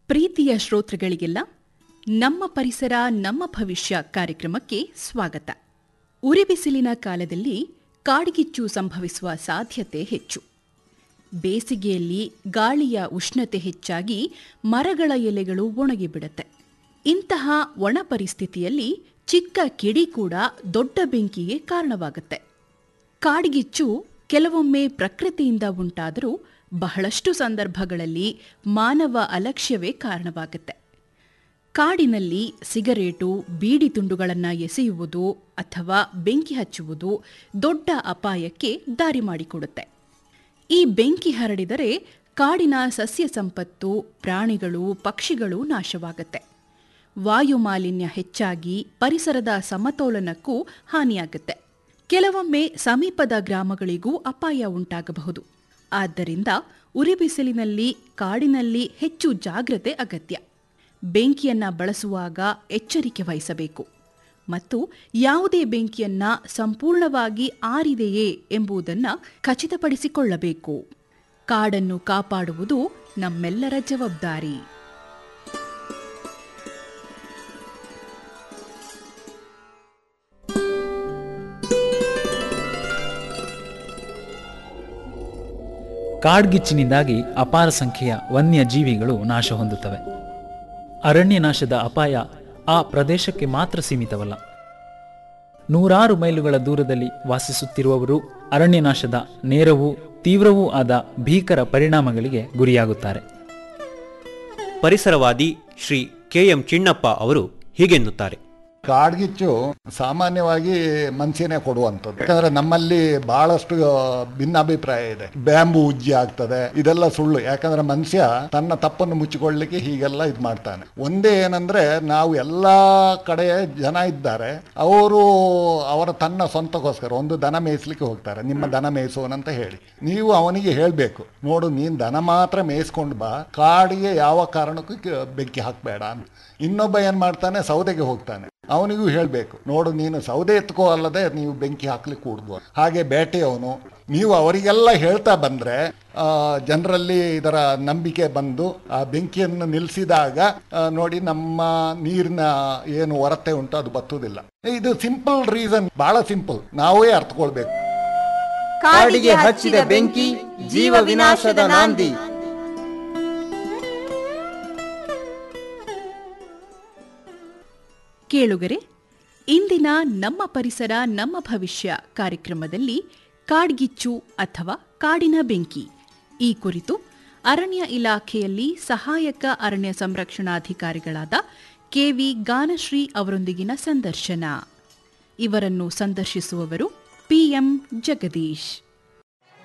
ಪ್ರೀತಿಯ ಶ್ರೋತೃಗಳಿಗೆಲ್ಲ ನಮ್ಮ ಪರಿಸರ ನಮ್ಮ ಭವಿಷ್ಯ ಕಾರ್ಯಕ್ರಮಕ್ಕೆ ಸ್ವಾಗತ ಉರಿಬಿಸಿಲಿನ ಕಾಲದಲ್ಲಿ ಕಾಡ್ಗಿಚ್ಚು ಸಂಭವಿಸುವ ಸಾಧ್ಯತೆ ಹೆಚ್ಚು ಬೇಸಿಗೆಯಲ್ಲಿ ಗಾಳಿಯ ಉಷ್ಣತೆ ಹೆಚ್ಚಾಗಿ ಮರಗಳ ಎಲೆಗಳು ಒಣಗಿಬಿಡುತ್ತೆ ಇಂತಹ ಒಣ ಪರಿಸ್ಥಿತಿಯಲ್ಲಿ ಚಿಕ್ಕ ಕಿಡಿ ಕೂಡ ದೊಡ್ಡ ಬೆಂಕಿಗೆ ಕಾರಣವಾಗುತ್ತೆ ಕಾಡ್ಗಿಚ್ಚು ಕೆಲವೊಮ್ಮೆ ಪ್ರಕೃತಿಯಿಂದ ಉಂಟಾದರೂ ಬಹಳಷ್ಟು ಸಂದರ್ಭಗಳಲ್ಲಿ ಮಾನವ ಅಲಕ್ಷ್ಯವೇ ಕಾರಣವಾಗುತ್ತೆ ಕಾಡಿನಲ್ಲಿ ಸಿಗರೇಟು ಬೀಡಿ ತುಂಡುಗಳನ್ನು ಎಸೆಯುವುದು ಅಥವಾ ಬೆಂಕಿ ಹಚ್ಚುವುದು ದೊಡ್ಡ ಅಪಾಯಕ್ಕೆ ದಾರಿ ಮಾಡಿಕೊಡುತ್ತೆ ಈ ಬೆಂಕಿ ಹರಡಿದರೆ ಕಾಡಿನ ಸಸ್ಯ ಸಂಪತ್ತು ಪ್ರಾಣಿಗಳು ಪಕ್ಷಿಗಳು ನಾಶವಾಗುತ್ತೆ ವಾಯು ಮಾಲಿನ್ಯ ಹೆಚ್ಚಾಗಿ ಪರಿಸರದ ಸಮತೋಲನಕ್ಕೂ ಹಾನಿಯಾಗುತ್ತೆ ಕೆಲವೊಮ್ಮೆ ಸಮೀಪದ ಗ್ರಾಮಗಳಿಗೂ ಅಪಾಯ ಉಂಟಾಗಬಹುದು ಆದ್ದರಿಂದ ಉರಿಬಿಸಿಲಿನಲ್ಲಿ ಕಾಡಿನಲ್ಲಿ ಹೆಚ್ಚು ಜಾಗ್ರತೆ ಅಗತ್ಯ ಬೆಂಕಿಯನ್ನ ಬಳಸುವಾಗ ಎಚ್ಚರಿಕೆ ವಹಿಸಬೇಕು ಮತ್ತು ಯಾವುದೇ ಬೆಂಕಿಯನ್ನ ಸಂಪೂರ್ಣವಾಗಿ ಆರಿದೆಯೇ ಎಂಬುದನ್ನು ಖಚಿತಪಡಿಸಿಕೊಳ್ಳಬೇಕು ಕಾಡನ್ನು ಕಾಪಾಡುವುದು ನಮ್ಮೆಲ್ಲರ ಜವಾಬ್ದಾರಿ ಕಾಡ್ಗಿಚ್ಚಿನಿಂದಾಗಿ ಅಪಾರ ಸಂಖ್ಯೆಯ ವನ್ಯ ಜೀವಿಗಳು ನಾಶ ಹೊಂದುತ್ತವೆ ಅರಣ್ಯ ನಾಶದ ಅಪಾಯ ಆ ಪ್ರದೇಶಕ್ಕೆ ಮಾತ್ರ ಸೀಮಿತವಲ್ಲ ನೂರಾರು ಮೈಲುಗಳ ದೂರದಲ್ಲಿ ವಾಸಿಸುತ್ತಿರುವವರು ಅರಣ್ಯನಾಶದ ನೇರವೂ ತೀವ್ರವೂ ಆದ ಭೀಕರ ಪರಿಣಾಮಗಳಿಗೆ ಗುರಿಯಾಗುತ್ತಾರೆ ಪರಿಸರವಾದಿ ಶ್ರೀ ಕೆ ಎಂ ಚಿಣ್ಣಪ್ಪ ಅವರು ಹೀಗೆನ್ನುತ್ತಾರೆ ಕಾಡ್ಗಿಚ್ಚು ಸಾಮಾನ್ಯವಾಗಿ ಮನುಷ್ಯನೇ ಕೊಡುವಂಥದ್ದು ಯಾಕಂದ್ರೆ ನಮ್ಮಲ್ಲಿ ಬಹಳಷ್ಟು ಭಿನ್ನಾಭಿಪ್ರಾಯ ಇದೆ ಬ್ಯಾಂಬು ಉಜ್ಜಿ ಆಗ್ತದೆ ಇದೆಲ್ಲ ಸುಳ್ಳು ಯಾಕಂದ್ರೆ ಮನುಷ್ಯ ತನ್ನ ತಪ್ಪನ್ನು ಮುಚ್ಚಿಕೊಳ್ಳಿಕ್ಕೆ ಹೀಗೆಲ್ಲ ಇದು ಮಾಡ್ತಾನೆ ಒಂದೇ ಏನಂದ್ರೆ ನಾವು ಎಲ್ಲ ಕಡೆ ಜನ ಇದ್ದಾರೆ ಅವರು ಅವರ ತನ್ನ ಸ್ವಂತಕ್ಕೋಸ್ಕರ ಒಂದು ದನ ಮೇಯಿಸ್ಲಿಕ್ಕೆ ಹೋಗ್ತಾರೆ ನಿಮ್ಮ ದನ ಮೇಯಿಸೋನಂತ ಹೇಳಿ ನೀವು ಅವನಿಗೆ ಹೇಳಬೇಕು ನೋಡು ನೀನು ದನ ಮಾತ್ರ ಮೇಯಿಸ್ಕೊಂಡು ಬಾ ಕಾಡಿಗೆ ಯಾವ ಕಾರಣಕ್ಕೂ ಕ- ಬೆಂಕಿ ಹಾಕಬೇಡ ಅಂತ ಇನ್ನೊಬ್ಬ ಏನು ಮಾಡ್ತಾನೆ ಸೌದೆಗೆ ಹೋಗ್ತಾನೆ ಅವನಿಗೂ ಹೇಳಬೇಕು ನೋಡು ನೀನು ಸೌದೆ ಎತ್ಕೋ ಅಲ್ಲದೆ ನೀವು ಬೆಂಕಿ ಹಾಕ್ಲಿಕ್ಕೆ ಕೂಡ್ದು ಹಾಗೆ ಬೇಟೆಯವನು ನೀವು ಅವರಿಗೆಲ್ಲ ಹೇಳ್ತಾ ಬಂದರೆ ಜನರಲ್ಲಿ ಇದರ ನಂಬಿಕೆ ಬಂದು ಆ ಬೆಂಕಿಯನ್ನು ನಿಲ್ಲಿಸಿದಾಗ ಆ, ನೋಡಿ ನಮ್ಮ ನೀರಿನ ಏನು ಹೊರತೆ ಉಂಟು ಅದು ಬತ್ತುವುದಿಲ್ಲ ಇದು ಸಿಂಪಲ್ ರೀಸನ್ ಬಹಳ ಸಿಂಪಲ್ ನಾವೇ ಅರ್ಥಕೊಳ್ಬೇಕು ಕಾಡಿಗೆ ಹಚ್ಚಿದ ಬೆಂಕಿ ಜೀವ ವಿನಾಶದ ನಾಂದಿ ಕೇಳುಗರೆ ಇಂದಿನ ನಮ್ಮ ಪರಿಸರ ನಮ್ಮ ಭವಿಷ್ಯ ಕಾರ್ಯಕ್ರಮದಲ್ಲಿ ಕಾಡ್ಗಿಚ್ಚು ಅಥವಾ ಕಾಡಿನ ಬೆಂಕಿ ಈ ಕುರಿತು ಅರಣ್ಯ ಇಲಾಖೆಯಲ್ಲಿ ಸಹಾಯಕ ಅರಣ್ಯ ಸಂರಕ್ಷಣಾಧಿಕಾರಿಗಳಾದ ಕೆವಿ ಗಾನಶ್ರೀ ಅವರೊಂದಿಗಿನ ಸಂದರ್ಶನ ಇವರನ್ನು ಸಂದರ್ಶಿಸುವವರು ಪಿಎಂ ಜಗದೀಶ್